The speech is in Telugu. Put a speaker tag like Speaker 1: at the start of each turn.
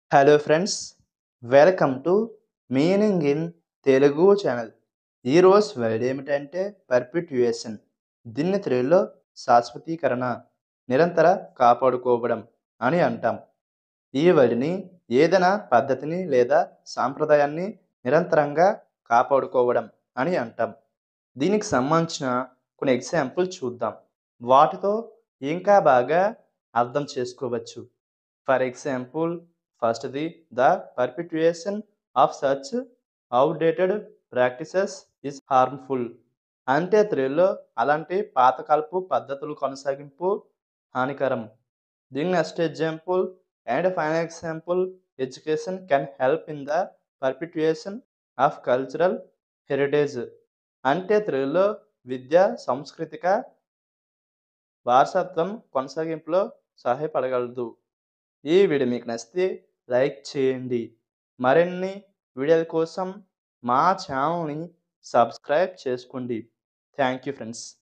Speaker 1: hello friends welcome to meaning in Telugu channel ఈరోజు వర్డ్ ఏమిటంటే పర్పిట్యుయేషన్ దీన్ని తెలుగులో శాశ్వతీకరణ నిరంతర కాపాడుకోవడం అని అంటాం ఈ వర్డ్ని ఏదైనా పద్ధతిని లేదా సాంప్రదాయాన్ని నిరంతరంగా కాపాడుకోవడం అని అంటాం దీనికి సంబంధించిన కొన్ని ఎగ్జాంపుల్ చూద్దాం వాటితో ఇంకా బాగా అర్థం చేసుకోవచ్చు ఫర్ ఎగ్జాంపుల్ ఫస్ట్ది the perpetuation of such outdated practices is harmful అంటే తెలుగులో అలాంటి పాతకాలపు పద్ధతులు కొనసాగింపు హానికరం దీని next example and final example education can help in the perpetuation of cultural heritage అంటే తెలుగులో విద్య సాంస్కృతిక వారసత్వం కొనసాగింపులో సహాయపడగలదు ఈ వీడియో మీకు నచ్చితే లైక్ చేయండి మరిన్ని వీడియోల కోసం మా ఛానల్ని సబ్స్క్రైబ్ చేసుకోండి థ్యాంక్ యూ ఫ్రెండ్స్